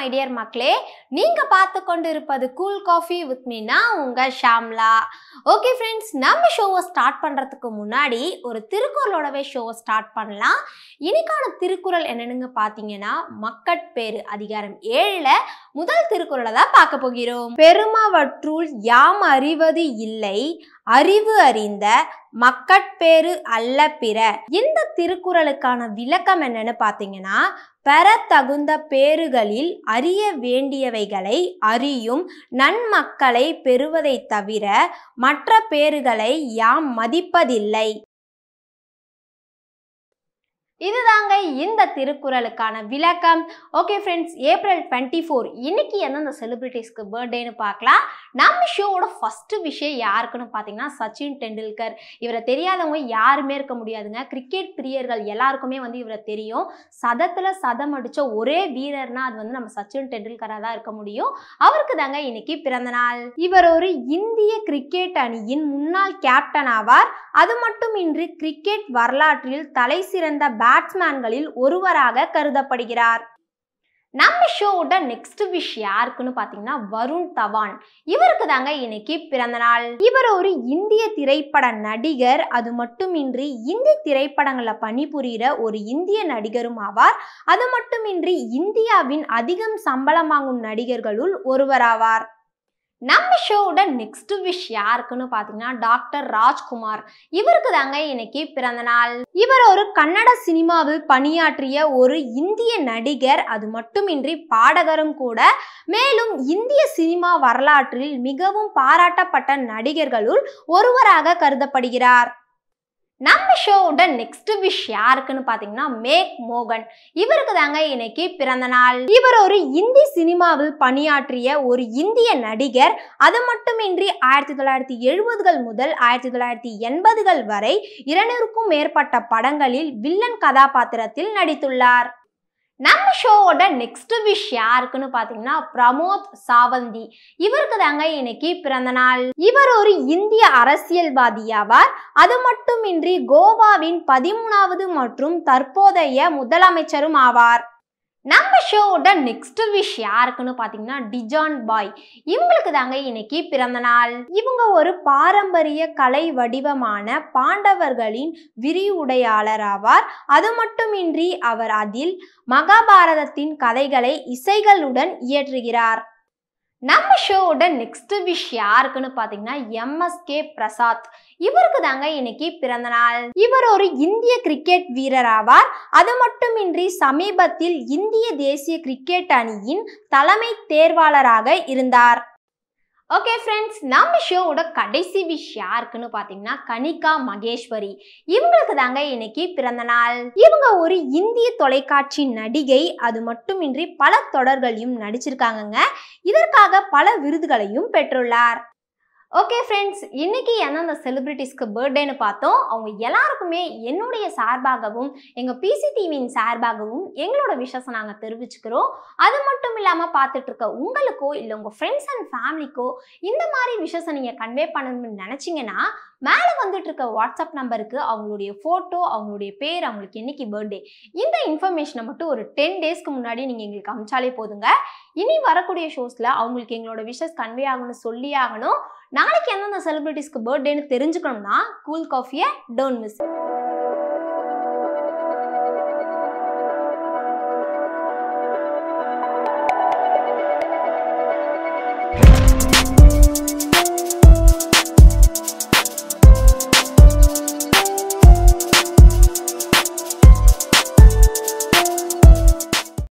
dear மக்களே நீங்க பார்த்து கொண்டு இருப்பது கூல் காஃபி வித் மீனா உங்க ஷாம்லா ஓகே ஃப்ரெண்ட்ஸ் நம்ம ஷோவை ஸ்டார்ட் பண்றதுக்கு முன்னாடி ஒரு திருக்குறளோடவே ஷோவை ஸ்டார்ட் பண்ணலாம் இன்னைக்கான திருக்குறள் என்னன்னு பார்த்தீங்கன்னா மக்கட்பேறு அதிகாரம் ஏழுல முதல் திருக்குறளை தான் பார்க்க போகிறோம் பெருமவற்றுள் யாம் அறிவது இல்லை அறிவு அறிந்த மக்கட்பேறு அல்ல பிற இந்த திருக்குறளுக்கான விளக்கம் என்னன்னு பார்த்தீங்கன்னா பெறத்தகுந்த பேறுகளில் அறிய வேண்டியவைகளை அறியும் நன்மக்களை பெறுவதைத் தவிர மற்ற பேறுகளை யாம் மதிப்பதில்லை இதுதாங்க இந்த திருக்குறளுக்கான விளக்கம் okay friends April twenty four இன்னைக்கு எந்தெந்த செலிபிரிட்டிஸ்க்கு பர்த்டேன்னு பார்க்கலாம் நம்ம ஷோவோட ஃபர்ஸ்ட் விஷயம் யாருக்குன்னு பார்த்தீங்கன்னா சச்சின் டெண்டுல்கர் இவரை தெரியாதவங்க யாருமே இருக்க முடியாதுங்க கிரிக்கெட் பிரியர்கள் எல்லாருக்குமே வந்து இவரை தெரியும் சதத்தில் சதம் அடித்த ஒரே வீரர்னா அது வந்து நம்ம சச்சின் டெண்டுல்கராக தான் இருக்க முடியும் அவருக்கு தாங்க இன்னைக்கு பிறந்த நாள் இவர் ஒரு இந்திய கிரிக்கெட் அணியின் முன்னாள் கேப்டன் ஆவார் அது மட்டுமின்றி கிரிக்கெட் வரலாற்றில் தலை சிறந்த பேட்ஸ்மேன்களில் ஒருவராக கருதப்படுகிறார் நம்ம ஷோவோட நெக்ஸ்ட் விஷ் யாருக்குன்னு பார்த்தீங்கன்னா வருண் தவான் இவருக்கு தாங்க இன்னைக்கு பிறந்த நாள் இவர் ஒரு இந்திய திரைப்பட நடிகர் அது மட்டுமின்றி இந்தி திரைப்படங்களில் பணிபுரிகிற ஒரு இந்திய நடிகரும் ஆவார் அது மட்டுமின்றி இந்தியாவின் அதிகம் சம்பளம் வாங்கும் நடிகர்களுள் ஒருவராவார் நம்ம ஷோவோட நெக்ஸ்ட் விஷ் யாருக்குன்னு பார்த்தீங்கன்னா டாக்டர் ராஜ்குமார் இவருக்கு தாங்க இன்னைக்கு பிறந்த நாள் இவர் ஒரு கன்னட சினிமாவில் பணியாற்றிய ஒரு இந்திய நடிகர் அது மட்டுமின்றி பாடகரும் கூட மேலும் இந்திய சினிமா வரலாற்றில் மிகவும் பாராட்டப்பட்ட நடிகர்களுள் ஒருவராக கருதப்படுகிறார் நம்ம ஷோவோட நெக்ஸ்ட் விஷ் யாருக்குன்னு பார்த்தீங்கன்னா மேக் மோகன் இவருக்கு தாங்க இன்னைக்கு பிறந்த நாள் இவர் ஒரு இந்தி சினிமாவில் பணியாற்றிய ஒரு இந்திய நடிகர் அது மட்டுமின்றி ஆயிரத்தி தொள்ளாயிரத்தி எழுபதுகள் முதல் ஆயிரத்தி தொள்ளாயிரத்தி எண்பதுகள் வரை இருநூறுக்கும் மேற்பட்ட படங்களில் வில்லன் கதாபாத்திரத்தில் நடித்துள்ளார் நம்ம ஷோவோட நெக்ஸ்ட் விஷ் யாருக்குன்னு பார்த்தீங்கன்னா பிரமோத் சாவந்தி இவருக்கு தாங்க இன்னைக்கு பிறந்த நாள் இவர் ஒரு இந்திய அரசியல்வாதியாவார் அது மட்டுமின்றி கோவாவின் பதிமூணாவது மற்றும் தற்போதைய முதலமைச்சரும் ஆவார் நம்ம ஷோவோட நெக்ஸ்ட் விஷ் யாருக்குன்னு பார்த்தீங்கன்னா டிஜான் பாய் இவங்களுக்கு தாங்க இன்னைக்கு பிறந்த நாள் இவங்க ஒரு பாரம்பரிய கலை வடிவமான பாண்டவர்களின் விரிவுடையாளர் ஆவார் அது மட்டுமின்றி அவர் அதில் மகாபாரதத்தின் கதைகளை இசைகளுடன் இயற்றுகிறார் நம்ம ஷோவோட நெக்ஸ்ட் விஷ் யாருக்குன்னு பார்த்தீங்கன்னா எம்எஸ்கே பிரசாத் இவருக்கு தாங்க இன்னைக்கு பிறந்த நாள் இவர் ஒரு இந்திய கிரிக்கெட் வீரர் ஆவார் அது மட்டுமின்றி சமீபத்தில் இந்திய தேசிய கிரிக்கெட் அணியின் தலைமை தேர்வாளராக இருந்தார் ஓகே ஃப்ரெண்ட்ஸ் நம்ம ஷோவோட கடைசி விஷ் யாருக்குன்னு பார்த்தீங்கன்னா கனிகா மகேஸ்வரி இவங்களுக்கு தாங்க இன்னைக்கு பிறந்த நாள் இவங்க ஒரு இந்திய தொலைக்காட்சி நடிகை அது மட்டுமின்றி பல தொடர்களையும் நடிச்சிருக்காங்கங்க இதற்காக பல விருதுகளையும் பெற்றுள்ளார் ஓகே ஃப்ரெண்ட்ஸ் இன்னைக்கு எந்தெந்த செலிபிரிட்டிஸ்க்கு பர்த்டேன்னு பார்த்தோம் அவங்க எல்லாருக்குமே என்னுடைய சார்பாகவும் எங்கள் பிசி டிவியின் சார்பாகவும் எங்களோட விஷஸை நாங்கள் தெரிவிச்சுக்கிறோம் அது மட்டும் இல்லாமல் பார்த்துட்டு இருக்க உங்களுக்கோ இல்லை உங்கள் ஃப்ரெண்ட்ஸ் அண்ட் ஃபேமிலிக்கோ இந்த மாதிரி விஷஸை நீங்கள் கன்வே பண்ணணும்னு நினச்சிங்கன்னா மேலே வந்துட்டு இருக்க வாட்ஸ்அப் நம்பருக்கு அவங்களுடைய ஃபோட்டோ அவங்களுடைய பேர் அவங்களுக்கு என்னைக்கு பர்த்டே இந்த இன்ஃபர்மேஷனை மட்டும் ஒரு டென் டேஸ்க்கு முன்னாடி நீங்கள் எங்களுக்கு அமிச்சாலே போதுங்க இனி வரக்கூடிய ஷோஸில் அவங்களுக்கு எங்களோட விஷஸ் கன்வே ஆகணும்னு சொல்லி ஆகணும் நாளைக்கு எந்தெந்த செலிபிரிட்டிஸ்க்கு பர்த்டேன்னு தெரிஞ்சுக்கணும்னா கூல் காஃபியை டோன்ட் மிஸ்